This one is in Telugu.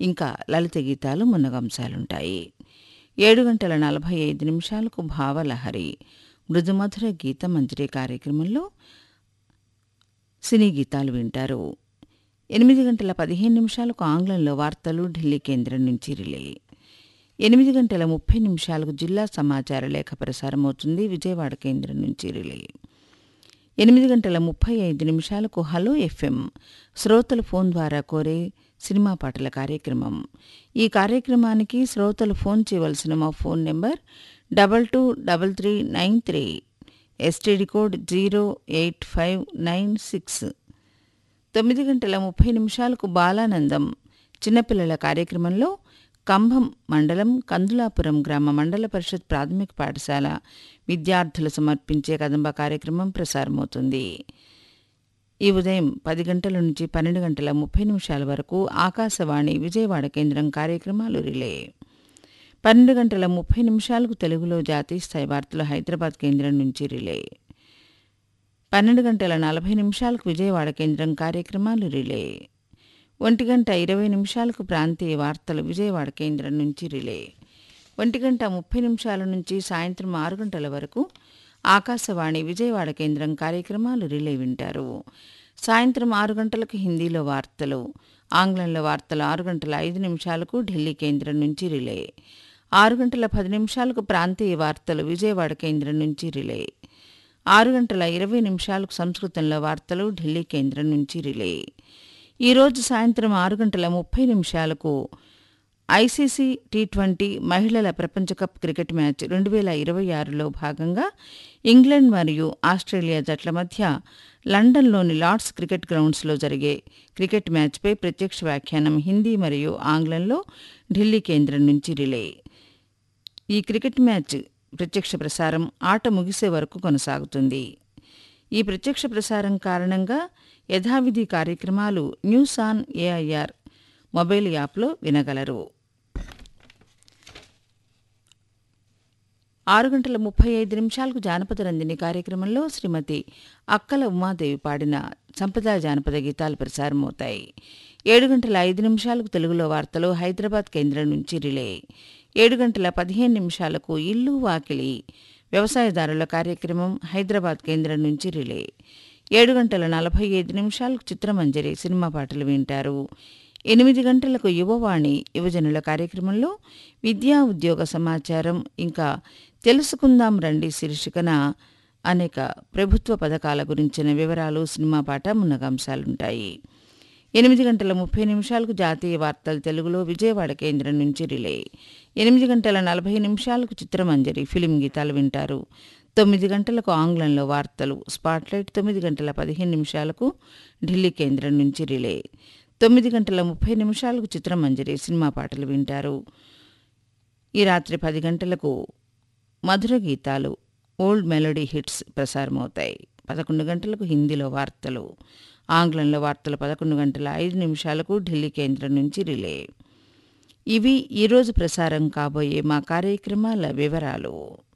ఇంకా లలిత గీతాలు మున్నగంశాలుంటాయి ఏడు గంటల నలభై ఐదు నిమిషాలకు భావలహరి మృదుమధుర గీత మంజరి కార్యక్రమంలో సినీ గీతాలు వింటారు ఎనిమిది గంటల పదిహేను నిమిషాలకు ఆంగ్లంలో వార్తలు ఢిల్లీ కేంద్రం నుంచి రిలే ఎనిమిది గంటల ముప్పై నిమిషాలకు జిల్లా సమాచార లేఖ ప్రసారమవుతుంది విజయవాడ కేంద్రం నుంచి రిలే ఎనిమిది గంటల ముప్పై ఐదు నిమిషాలకు హలో ఎఫ్ఎం శ్రోతలు ఫోన్ ద్వారా కోరే సినిమా పాటల కార్యక్రమం ఈ కార్యక్రమానికి శ్రోతలు ఫోన్ చేయవలసిన మా phone number double two double three nine three STD code zero eight five nine six తొమ్మిది గంటల ముప్పై నిమిషాలకు బాలానందం చిన్నపిల్లల కార్యక్రమంలో కంభం మండలం కందులాపురం గ్రామ మండల పరిషత్ ప్రాథమిక పాఠశాల విద్యార్థులు సమర్పించే కదంబ కార్యక్రమం ప్రసారమవుతుంది ఈ ఉదయం పది గంటల నుంచి పన్నెండు గంటల ముప్పై నిమిషాల వరకు ఆకాశవాణి విజయవాడ కేంద్రం కార్యక్రమాలు రిలే పన్నెండు గంటల ముప్పై నిమిషాలకు తెలుగులో జాతీయ స్థాయి వార్తలు హైదరాబాద్ కేంద్రం నుంచి రిలే పన్నెండు గంటల నలభై నిమిషాలకు విజయవాడ కేంద్రం కార్యక్రమాలు రిలే ఒంటి గంట ఇరవై నిమిషాలకు ప్రాంతీయ వార్తలు విజయవాడ కేంద్రం నుంచి రిలే ఒంటి గంట ముప్పై నిమిషాల నుంచి సాయంత్రం ఆరు గంటల వరకు ఆకాశవాణి విజయవాడ కేంద్రం కార్యక్రమాలు రిలే వింటారు సాయంత్రం ఆరు గంటలకు హిందీలో వార్తలు ఆంగ్లంలో వార్తలు ఆరు గంటల ఐదు నిమిషాలకు ఢిల్లీ కేంద్రం నుంచి రిలే ఆరు గంటల పది నిమిషాలకు ప్రాంతీయ వార్తలు విజయవాడ కేంద్రం నుంచి రిలే ఆరు గంటల ఇరవై నిమిషాలకు సంస్కృతంలో వార్తలు ఢిల్లీ కేంద్రం నుంచి రిలే ఈరోజు సాయంత్రం ఆరు గంటల ముప్పై నిమిషాలకు ఐసీసీ టీ ట్వంటీ మహిళల ప్రపంచ కప్ క్రికెట్ మ్యాచ్ రెండు వేల ఇరవై ఆరులో భాగంగా ఇంగ్లాండ్ మరియు ఆస్ట్రేలియా జట్ల మధ్య లండన్లోని లార్డ్స్ క్రికెట్ గ్రౌండ్స్లో జరిగే క్రికెట్ మ్యాచ్పై ప్రత్యక్ష వ్యాఖ్యానం హిందీ మరియు ఆంగ్లంలో ఢిల్లీ కేంద్రం నుంచి రిలే ఈ క్రికెట్ మ్యాచ్ ప్రత్యక్ష ప్రసారం ఆట ముగిసే వరకు కొనసాగుతుంది ఈ ప్రత్యక్ష ప్రసారం కారణంగా యథావిధి కార్యక్రమాలు న్యూస్ ఆన్ ఏఐఆర్ మొబైల్ యాప్లో వినగలరు ఆరు గంటల ముప్పై ఐదు నిమిషాలకు జానపద రంజని కార్యక్రమంలో శ్రీమతి అక్కల ఉమాదేవి పాడిన సంప్రదాయ జానపద గీతాలు ప్రసారమవుతాయి ఏడు గంటల ఐదు నిమిషాలకు తెలుగులో వార్తలు హైదరాబాద్ కేంద్రం నుంచి రిలే ఏడు గంటల పదిహేను నిమిషాలకు ఇల్లు వాకిలి వ్యవసాయదారుల కార్యక్రమం హైదరాబాద్ కేంద్రం నుంచి రిలే ఏడు గంటల నలభై ఐదు నిమిషాలకు చిత్రమంజరి సినిమా పాటలు వింటారు ఎనిమిది గంటలకు యువవాణి యువజనుల కార్యక్రమంలో విద్యా ఉద్యోగ సమాచారం ఇంకా తెలుసుకుందాం రండి శీర్షికన అనేక ప్రభుత్వ పథకాల గురించిన వివరాలు సినిమా పాట మున్నగంశాలుంటాయి ఎనిమిది గంటల ముప్పై నిమిషాలకు జాతీయ వార్తలు తెలుగులో విజయవాడ కేంద్రం నుంచి రిలే ఎనిమిది గంటల నలభై నిమిషాలకు చిత్రమంజరి ఫిలిం గీతాలు వింటారు తొమ్మిది గంటలకు ఆంగ్లంలో వార్తలు స్పాట్లైట్ తొమ్మిది గంటల పదిహేను నిమిషాలకు ఢిల్లీ కేంద్రం నుంచి రిలే తొమ్మిది గంటల ముప్పై నిమిషాలకు చిత్రమంజరి సినిమా పాటలు వింటారు ఈ రాత్రి పది గంటలకు మధుర గీతాలు ఓల్డ్ మెలోడీ హిట్స్ ప్రసారమవుతాయి పదకొండు గంటలకు హిందీలో వార్తలు ఆంగ్లంలో వార్తలు పదకొండు గంటల ఐదు నిమిషాలకు ఢిల్లీ కేంద్రం నుంచి రిలే ఇవి ఈరోజు ప్రసారం కాబోయే మా కార్యక్రమాల వివరాలు